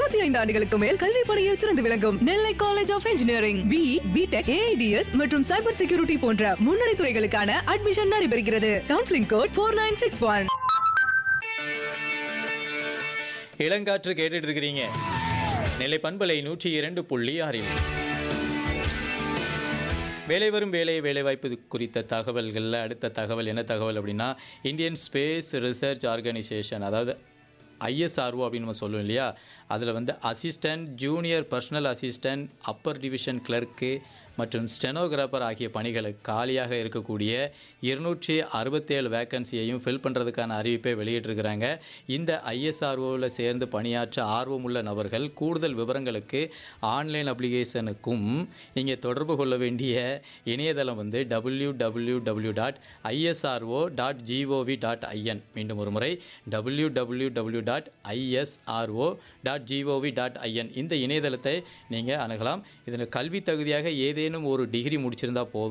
இருபத்தி ஐந்து ஆண்டுகளுக்கு மேல் கல்வி பணியில் சிறந்து விளங்கும் Nellai college of engineering B BTech AIDS மற்றும் சைபர் செக்யூரிட்டி போன்ற முன்னணி துறைகளுக்கான அட்மிஷன் நடைபெறுகிறது counselling code four nine six one இளங்காற்று கேட்டுட்டு இருக்கிறீங்க நெல்லை பண்பலை நூற்றி இரண்டு புள்ளி ஆறில் வேலை வரும் வேலை வேலைவாய்ப்பு குறித்த தகவல்களில் அடுத்த தகவல் என்ன தகவல் அப்படின்னா இந்தியன் ஸ்பேஸ் ரிசர்ச் ஆர்கனைசேஷன் அதாவது ஐஎஸ்ஆர்ஓ அப்படின்னு நம்ம சொல்லுவோம் இல்லையா அதில் வந்து assistant junior personal assistant upper division clerk மற்றும் ஸ்டெனோகிராஃபர் ஆகிய பணிகளுக்கு காலியாக இருக்கக்கூடிய இருநூற்றி அறுபத்தேழு வேக்கன்சியையும் ஃபில் பண்ணுறதுக்கான அறிவிப்பை வெளியிட்டிருக்கிறாங்க இந்த ஐஎஸ்ஆர்ஓவில் சேர்ந்து பணியாற்ற ஆர்வமுள்ள நபர்கள் கூடுதல் விவரங்களுக்கு ஆன்லைன் அப்ளிகேஷனுக்கும் நீங்கள் தொடர்பு கொள்ள வேண்டிய இணையதளம் வந்து W W W dot ISRO dot gov dot in மீண்டும் ஒரு முறை W W W dot ISRO dot gov dot in இந்த இணையதளத்தை நீங்கள் அணுகலாம் இதில் கல்வி தகுதியாக ஏதேனும் ஒரு டிகிரி முடிச்சிருந்தா போதும்